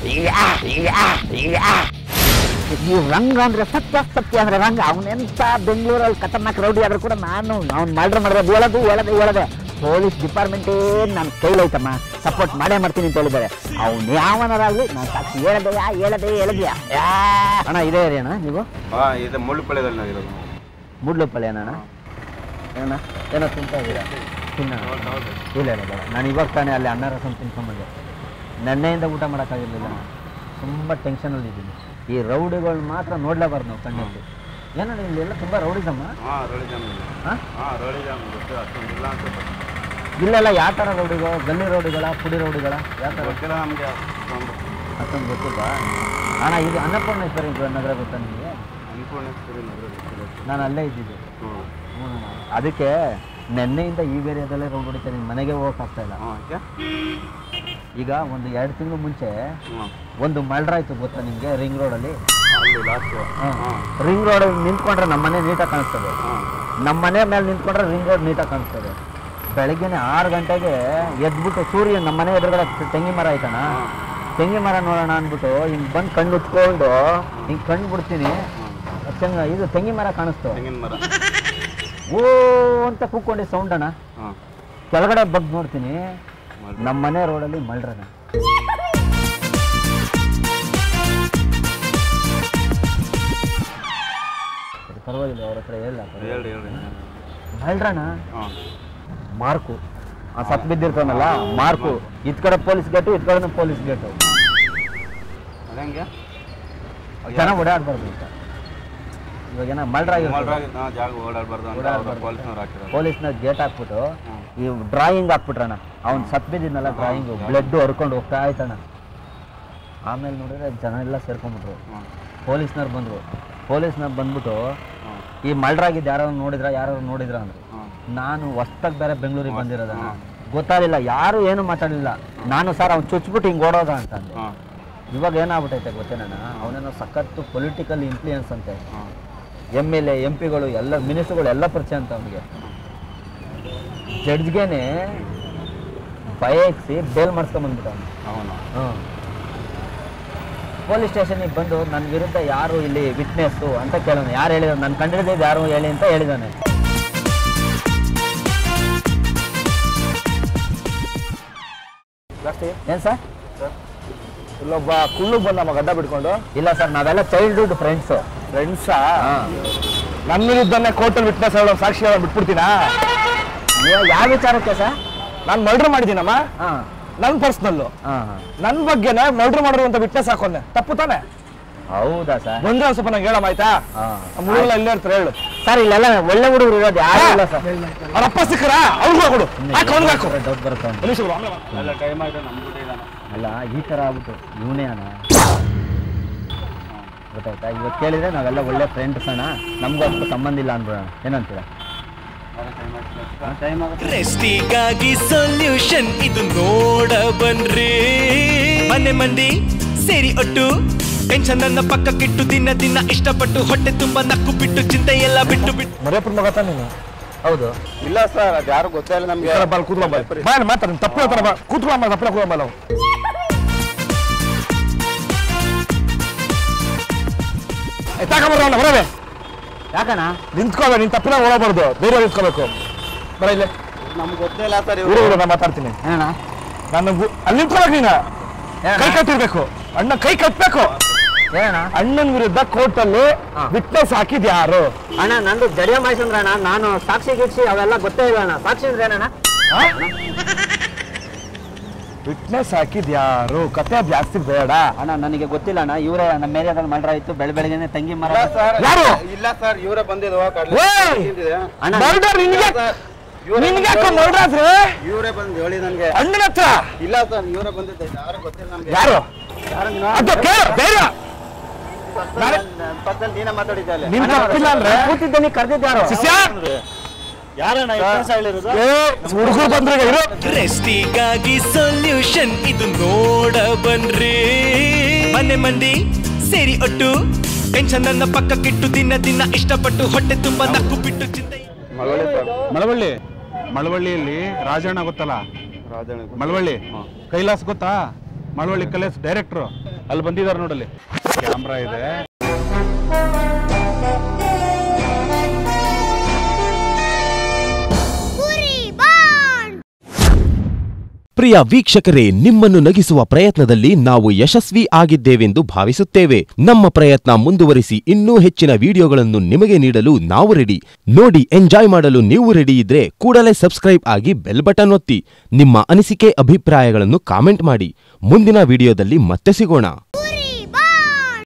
ಈ ರಂಗ ಅಂದ್ರೆ ಸತ್ಯ ಸತ್ಯ ಅಂದ್ರೆ ರಂಗ ಅವನೆಂತ ಬೆಂಗಳೂರಲ್ಲಿ ಖತರ್ನಾಕ್ ರೌಡಿ ಆದ್ರೂ ಕೂಡ ನಾನು ಅವ್ನು ಮರ್ಡರ್ ಮಾಡಿರೋದು ಹೇಳೋದು ಹೇಳೋದು ಹೇಳೋದೆ ಪೊಲೀಸ್ ಡಿಪಾರ್ಟ್ಮೆಂಟೇ ನಾನು ಕೈಲೈತಮ್ಮ ಸಪೋರ್ಟ್ ಮಾಡೇ ಮಾಡ್ತೀನಿ ಅಂತ ಹೇಳಿದ್ದಾರೆ ಅವ್ನು ಯಾವನಾರಾಗ್ಲಿ ನಾನು ಸಾಕ್ಷಿ ಹೇಳದೆಯಾ ಹೇಳದೆ ಹೇಳದೆಯಾ ಅಣ್ಣ ಇದೇ ಅಣ್ಣ ನೀವು ಹಾ ಇದು ಮುಳ್ಳುಪಳ್ಳಿದಲ್ಲಿ ನಾವು ಇರೋದು ಮುಡ್ಲುಪ್ಪಳ್ಳಿ ಅಣ್ಣ ಏನಣ್ಣ ಏನೋ ತಿಂತಾ ಇದ್ದೀರಾ ತಿನ್ನೋಣ ಇಲ್ಲ ಇಲ್ಲ ಬೇಡ ನಾನು ಇವಾಗ ತಾನೇ ಅಲ್ಲಿ ಅನ್ನ ರಸಂ ತಿನ್ಕೊಂಬಂದೆ ನೆನ್ನೆಯಿಂದ ಊಟ ಮಾಡೋಕ್ಕಾಗಿರ್ಲಿಲ್ಲ ತುಂಬ ಟೆನ್ಷನಲ್ಲಿದ್ದೀನಿ ಈ ರೌಡಿಗಳು ಮಾತ್ರ ನೋಡ್ಲೇಬಾರ್ದು ನಾವು ಕಣ್ಣಲ್ಲಿ ಏನಣ್ಣ ಇಲ್ಲೆಲ್ಲ ತುಂಬ ರೌಡಿಸಮ್ಮ ಹಾ ರೋಳಿ ಜಾಮ್ ಇದೆ ಹಾಂ ಹಾ ರೋಳಿ ಜಾಮ್ ಗೊತ್ತು ಅಷ್ಟೊಂದು ಇಲ್ಲ ಅಂತ ಇಲ್ಲೆಲ್ಲ ಯಾವ ಥರ ರೌಡಿಗಳು ಗಲ್ಲಿ ರೌಡಿಗಳ ಪುಡಿ ರೌಡಿಗಳ ಯಾವ ಥರ ಗೊತ್ತಿಲ್ಲ ನಮಗೆ ಅಷ್ಟೊಂದು ಅಷ್ಟೊಂದು ಗೊತ್ತಿಲ್ಲ ಅಣ್ಣ ಇದು ಅನ್ನಪೂರ್ಣೇಶ್ವರಿ ನಗರ ಗೊತ್ತಾ ನಿಮಗೆ ಅನ್ಪೂರ್ಣೇಶ್ವರಿ ನಗರ ಗೊತ್ತಿಲ್ಲ ನಾನು ಅಲ್ಲೇ ಇದ್ದಿದ್ದು ಹ್ಞೂ ಹ್ಞೂ ಅಣ್ಣ. ಅದಕ್ಕೆ ನೆನ್ನೆಯಿಂದ ಈ ಏರಿಯಾದಲ್ಲೇ ರೌಂಡ್ ಹೊಡಿತಾ ನಿಮ್ಮ ಮನೆಗೆ ಹೋಗೋಕ್ಕಾಗ್ತಾ ಇಲ್ಲ ಹಾಂ ಯಾಕೆ ಈಗ ಒಂದು ಎರಡು ತಿಂಗಳು ಮುಂಚೆ ಹ್ಞೂ ಒಂದು ಮಲ್ಡ್ರ್ ಆಯ್ತು ಗೊತ್ತಾ ನಿಮಗೆ ರಿಂಗ್ ರೋಡಲ್ಲಿ ಅಲ್ಲಿ ಲಾಸ್ಟು ಹಾಂ ರಿಂಗ್ ರೋಡ್ ನಿಂತ್ಕೊಂಡ್ರೆ ನಮ್ಮ ಮನೆ ನೀಟಾಗಿ ಕಾಣಿಸ್ತದೆ ಹಾಂ ನಮ್ಮ ಮನೆ ಮೇಲೆ ನಿಂತ್ಕೊಂಡ್ರೆ ರಿಂಗ್ ರೋಡ್ ನೀಟಾಗಿ ಕಾಣಿಸ್ತದೆ ಬೆಳಗ್ಗೆನೆ ಆರು ಗಂಟೆಗೆ ಎದ್ಬಿಟ್ಟು ಸೂರ್ಯ ನಮ್ಮ ಮನೆ ಎದುರುಗಡೆ ತೆಂಗಿ ಮರ ಐತಣ್ಣ ತೆಂಗಿ ಮರ ನೋಡೋಣ ಅಂದ್ಬಿಟ್ಟು ಹಿಂಗೆ ಬಂದು ಕಣ್ಣು ಉತ್ಕೊಂಡು ಹಿಂಗೆ ಕಣ್ಣು ಬಿಡ್ತೀನಿ ಚೆಂಗ ಇದು ತೆಂಗಿ ಮರ ಕಾಣಿಸ್ತು ತೆಂಗಿನ ಮರ ಓ ಅಂತ ಕೂತ್ಕೊಂಡೆ ಸೌಂಡ್ ಅಣ್ಣ ಹಾಂ ಕೆಳಗಡೆ ಬಗ್ ನೋಡ್ತೀನಿ ನಮ್ಮ ಮನೆ ರೋಡಲ್ಲಿ ಮಲ್ಡ್ರಣ ಪರವಾಗಿಲ್ಲ ಅವ್ರ ಹತ್ರ ಹೇಳ ಹೇಳ್ರಿ ಹೇಳ್ರಿ ಮಲ್ಡ್ರಣ ಹಾಂ ಮಾರ್ಕು ಆ ಸತ್ ಬಿದ್ದಿರ್ತಾನಲ್ಲ ಮಾರ್ಕು ಇತ್ ಕಡೆ ಪೊಲೀಸ್ ಗೇಟು ಇತ್ ಕಡೆ ಪೊಲೀಸ್ ಗೇಟು ಅದಂಗೆ ಜನ ಓಡಾಡ್ಬಾರ್ದು ಅಂತ ಇವಾಗ ಏನ ಮಲ್ಡ್ರ ಮಲ್ರಾಗಿ ನಾ ಜಾಗ ಓಡಾಡಬಾರ್ದು ಅಂತ ಅವ್ರು ಪೊಲೀಸ್ನವ್ರು ಹಾಕಿರೋದು ಪೊಲೀಸ್ನ ಗೇಟ್ ಹಾಕ್ಬಿಟ್ಟು ಹ್ಮ್. ಈ ಡ್ರಾಯಿಂಗ್ ಹಾಕ್ಬಿಟ್ರಣ ಅವ್ನು ಸತ್ ಬಿದ್ದಿದ್ನಲ್ಲ ಡ್ರಾಯಿಂಗು ಬ್ಲಡ್ ಹೊರ್ಕೊಂಡು ಹೋಗ್ತಾ ಆಯ್ತಣ್ಣ ಆಮೇಲೆ ನೋಡಿದ್ರೆ ಜನ ಎಲ್ಲ ಸೇರ್ಕೊಂಡ್ಬಿಟ್ರು ಹ್ಞೂ ಪೊಲೀಸ್ನವ್ರು ಬಂದರು ಪೊಲೀಸ್ನವ್ರು ಬಂದ್ಬಿಟ್ಟು ಹ್ಞೂ ಈ ಮಲ್ಡ್ರಾಗಿದ್ದು ಯಾರು ನೋಡಿದ್ರ ಯಾರು ನೋಡಿದ್ರ ಅಂದ್ರು ಹ್ಞೂ ನಾನು ಹೊಸ್ದಾಗಿ ಬೇರೆ ಬೆಂಗಳೂರಿಗೆ ಬಂದಿರೋದಣ್ಣ ಗೊತ್ತಾಗಲಿಲ್ಲ ಯಾರು ಏನು ಮಾತಾಡಲಿಲ್ಲ ನಾನು ಸರ್ ಅವ್ನು ಚುಚ್ಬಿಟ್ಟು ಹಿಂಗೆ ಓಡೋದ ಅಂತ ಅಂದೆ ಹಾಂ ಇವಾಗ ಏನಾಗ್ಬಿಟ್ಟೈತೆ ಗೊತ್ತೇನಣ್ಣ ಅವನೇನೋ ಸಖತ್ತು ಪೊಲಿಟಿಕಲ್ ಇನ್ಫ್ಲೂಯೆನ್ಸ್ ಅಂತೆ ಹಾಂ ಎಮ್ ಎಲ್ ಎ ಎಂ ಪಿಗಳು ಎಲ್ಲ ಮಿನಿಸ್ಟ್ರುಗಳು ಎಲ್ಲ ಪರಿಚಯ ಅಂತ ಅವನಿಗೆ ಜಡ್ಜ್ಗೆನೆ ಬಯಕ್ಸಿ ಬೇಲ್ ಮಾಡಿಸ್ಕೊಂಬಂದ್ಬಿಟ್ಟ ಅವನು ಅವನು ಹ್ಞೂ ಪೊಲೀಸ್ ಸ್ಟೇಷನಿಗೆ ಬಂದು ನನ್ನ ವಿರುದ್ಧ ಯಾರು ಇಲ್ಲಿ ವಿಟ್ನೆಸ್ಸು ಅಂತ ಕೇಳೋಣ ಯಾರು ಹೇಳಿದ್ರು ನನ್ನ ಕಂಡಿಡಿದ್ದು ಯಾರು ಹೇಳಿ ಅಂತ ಹೇಳಿದಾನೆ ಏನು ಸರ್ ಇಲ್ಲೊಬ್ಬ ಕುಳ್ಳು ಬಂದ ನಮ್ಮ ಗಡ್ಡ ಬಿಟ್ಕೊಂಡು ಇಲ್ಲ ಸರ್ ನಾವೆಲ್ಲ ಚೈಲ್ಡ್ಹುಡ್ ಫ್ರೆಂಡ್ಸು ಫ್ರೆಂಡ್ಸಾ ನನ್ನ ವಿರುದ್ಧನೇ ಕೋರ್ಟಲ್ಲಿ ವಿಟ್ನೆಸ್ ಹೇಳೋ ಸಾಕ್ಷಿ ಹೇಳೋ ಬಿಟ್ಬಿಡ್ತೀನಾ ಯಾವ ವಿಚಾರಕ್ಕೆ ಸರ್ ನಾನು ಮರ್ಡರ್ ಮಾಡಿದ್ದೀನಮ್ಮ ಹಾಂ ನನ್ನ ಪರ್ಸ್ನಲ್ಲು ಹಾಂ ಹಾಂ ನನ್ನ ಬಗ್ಗೆನೇ ಮರ್ಡರ್ ಮಾಡಿರು ಅಂತ ವಿಟ್ನೆಸ್ ಹಾಕೊಂಡೆ ತಪ್ಪು ತಾನೆ ಹೌದಾ ಸರ್ ಬಂದ್ರೆ ಒಂದ್ ಸ್ವಲ್ಪ ನಂಗೆ ಹೇಳಮ್ಮ ಆಯ್ತಾ ಹಾಂ ನಮ್ಮ ಹುಡುಗಲ್ಲ ಇಲ್ಲೇ ಇರ್ತಾರೆ ಹೇಳು ಸರ್ ಇಲ್ಲೆಲ್ಲ ಒಳ್ಳೆ ಹುಡುಗರು ಇರೋದು ಯಾರು ಇಲ್ಲ ಸರ್ ಅವ್ರ ಅಪ್ಪ ಸಿಕ್ಕರ ಅವ್ರಿಗೂ ಕೊಡು ಹಾಕು ಅವ್ನಿಗೆ ಹಾಕು ಡೌಟ್ ಬರುತ್ತೆ ಅವ್ನಿಗೆ. ಒಂದು ನಿಮಿಷ ಬಿಡು, ಆಮೇಲೆ ಮಾಡು. ಎಲ್ಲ ಟೈಮ್ ಆಯ್ತು ನಮ್ಮ ಜೊತೆ ಇದ್ದಾನೆ ಅಲ್ಲ ಈ ಥರ ಆಗ್ಬಿಟ್ಟು ಇವನೇ ಅಣ್ಣ ಗೊತ್ತಾಯ್ತಾ ಇವತ್ತು ಕೇಳಿದ್ರೆ ನಾವೆಲ್ಲ ಒಳ್ಳೆ ಫ್ರೆಂಡ್ಸ್ ಅಣ್ಣ ನಮಗೂ ಅಷ್ಟು ಸಂಬಂಧ ಇಲ್ಲ ಅನ್ಬಿಡೋಣ ಏನಂತೀರ ಟೈಮ್ ಆಗುತ್ತೆ ಪ್ರೆಸ್ಟಿಗಾಗಿ ಸೊಲ್ಯೂಷನ್ ಇದು ನೋಡ ಬನ್ರಿ ಮನೆ ಮಂದಿ ಸೇರಿ ಒಟ್ಟು ಟೆನ್ಷನ್ ಅನ್ನ ಪಕ್ಕಕ್ಕಿಟ್ಟು ದಿನ ದಿನ ಇಷ್ಟಪಟ್ಟು ಹೊಟ್ಟೆ ತುಂಬ ನಕ್ಕು ಬಿಟ್ಟು ಚಿಂತೆ ಎಲ್ಲ ಬಿಟ್ಟು ಬಿಟ್ಟು ಮರಿಯಪ್ಪನ ಮಗ ತಾನೆ ನೀನು ಹೌದು ಇಲ್ಲ ಸರ್ ಅದು ಯಾರು ಗೊತ್ತೇ ಇಲ್ಲ ನಮಗೆ ಬಾ ಕೂತ್ಕೊ ಬಾ ಬಾ ಮಾತಾಡ ತಪ್ಪು ಹೇಳ್ತಾರ ಬಾ ಕೂತ್ಕೊ ಬಾ ತಪ್ಪಲೆ ಕೂತ್ಕೊ ಬಾ ನಾವು ತಗೊಂಬರೋಣ ಬರವೆ ಯಾಕಣ್ಣ ನಿಂತ್ಕೋಬೇ ನೀನ್ ತಪ್ಪಿನ ಓಡಬಾರ್ದು ಬೇರೆ ನಿಂತ್ಕೋಬೇಕು ಬರ ಇಲ್ಲೇ ನಮ್ಗೆ ಗೊತ್ತೇ ಇಲ್ಲ ಸರ್ ಊರು ಊರು ನಾನು ಮಾತಾಡ್ತೀನಿ ಏನಣ್ಣ ನಾನು ಗು- ಅಲ್ಲಿ ನಿಂತ್ಕೋಬೇಕು ನೀನು ಏನಣ್ಣ? ಕೈ ಕಟ್ಟಿರ್ಬೇಕು ಅಣ್ಣ ಕೈ ಕಟ್ಟಬೇಕು ಏನಣ್ಣ ಅಣ್ಣನ ವಿರುದ್ಧ ಕೋರ್ಟಲ್ಲಿ ಹಾ. ವಿಟ್ನೆಸ್ ಹಾಕಿದ್ ಯಾರು ಅಣ್ಣ ನಂದು ಜಡಿಯ ಮೈಸಂದ್ರ ಅಣ್ಣ ನಾನು ಸಾಕ್ಷಿ ಗೀಕ್ಷಿ ಅವೆಲ್ಲ ಗೊತ್ತೇ ಇಲ್ಲ ಅಣ್ಣ ಸಾಕ್ಷಿ ಅಂದ್ರೆ ಏನಣ್ಣ ವಿಟ್ನೆಸ್ ಹಾಕಿದ್ ಯಾರು ಕತೆ ಜಾಸ್ತಿ ಬೇಡ ಅಣ್ಣ ನನಗೆ ಗೊತ್ತಿಲ್ಲ ಅಣ್ಣ ಇವರೇ ನಮ್ಮ ಏರಿಯಾದಲ್ಲಿ ಮಾಡ್ರ ಆಯ್ತು ಬೆಳೆ ಬೆಳಗ್ಗೆನೆ ತಂಗಿ ಮರ ಇಲ್ಲ ಸರ್ ಯಾರು? ಇಲ್ಲ ಸರ್ ಇವರೇ ಬಂದಿದ್ವು ಓಯ್! ಅಣ್ಣ ಮರ್ಡರ್ ನಿನ್ಗೆ ನಿನ್ಗೆ ಯಾಕೋ ಮರ್ಡರ್ ಆದ್ರೆ ಇವರೇ ಬಂದು ಹೇಳಿ ನನಗೆ ಅಣ್ಣನ ಹತ್ರ ಇಲ್ಲ ಸರ್ ಇವರೇ ಬಂದಿದ್ದೆ ಯಾರು ಗೊತ್ತಿಲ್ಲ ನಮ್ಗೆ ಯಾರು ಯಾರು ನೀನು? ಅದು ಕೇಳು ಧೈರ್ಯ ನಾನೇ- ನನ್ನ ಪಕ್ಕದಲ್ಲಿ ನೀನೇ ಮಾತಾಡಿದ್ದೆ ಅಲ್ಲಿ ನಿನ್ ತಪ್ಪಿಲ್ಲ ಅಂದ್ರೆ ಕೂತಿದ್ದೆ ನೀ ಕರೆದಿದ್ದಾರೋ ಶಿಷ್ಯ ಯಾರಣ್ಣ ಹೇಳಿರೋದು ಏ ಹುಡುಗರು ಬಂದ್ರೆ ಈಗ ಇರು ಪ್ರೆಸ್ಟಿಗಾಗಿ ಸೊಲ್ಯೂಷನ್ ಇದು ನೋಡ ಬನ್ರಿ ಮನೆ ಮಂದಿ ಸೇರಿ ಒಟ್ಟು ಟೆನ್ಷನ್ ಅನ್ನ ಪಕ್ಕಕ್ಕಿಟ್ಟು ದಿನ ದಿನ ಇಷ್ಟಪಟ್ಟು ಹೊಟ್ಟೆ ತುಂಬ ನಕ್ಕು ಬಿಟ್ಟು ಚಿಂತೆ ಮಳವಳ್ಳಿ ಸರ್ ಮಳವಳ್ಳಿ ಮಳವಳ್ಳಿಯಲ್ಲಿ ರಾಜಣ್ಣ ಗೊತ್ತಲ್ಲ ರಾಜಣ್ಣ ಮಳವಳ್ಳಿ ಕೈಲಾಸ್ ಗೊತ್ತಾ ಮಳವಳ್ಳಿ ಕೈಲಾಸ್ ಡೈರೆಕ್ಟ್ರು ಅಲ್ಲಿ ಬಂದಿದ್ದಾರೆ ನೋಡಲ್ಲಿ ಕ್ಯಾಮ್ರಾ ಇದೆ ಪ್ರಿಯ ವೀಕ್ಷಕರೇ ನಿಮ್ಮನ್ನು ನಗಿಸುವ ಪ್ರಯತ್ನದಲ್ಲಿ ನಾವು ಯಶಸ್ವಿ ಆಗಿದ್ದೇವೆಂದು ಭಾವಿಸುತ್ತೇವೆ ನಮ್ಮ ಪ್ರಯತ್ನ ಮುಂದುವರಿಸಿ ಇನ್ನೂ ಹೆಚ್ಚಿನ ವಿಡಿಯೋಗಳನ್ನು ನಿಮಗೆ ನೀಡಲು ನಾವು ರೆಡಿ ನೋಡಿ ಎಂಜಾಯ್ ಮಾಡಲು ನೀವು ರೆಡಿ ಇದ್ರೆ ಕೂಡಲೇ ಸಬ್ಸ್ಕ್ರೈಬ್ ಆಗಿ ಬೆಲ್ ಬಟನ್ ಒತ್ತಿ ನಿಮ್ಮ ಅನಿಸಿಕೆ ಅಭಿಪ್ರಾಯಗಳನ್ನು ಕಾಮೆಂಟ್ ಮಾಡಿ ಮುಂದಿನ ವಿಡಿಯೋದಲ್ಲಿ ಮತ್ತೆ ಸಿಗೋಣ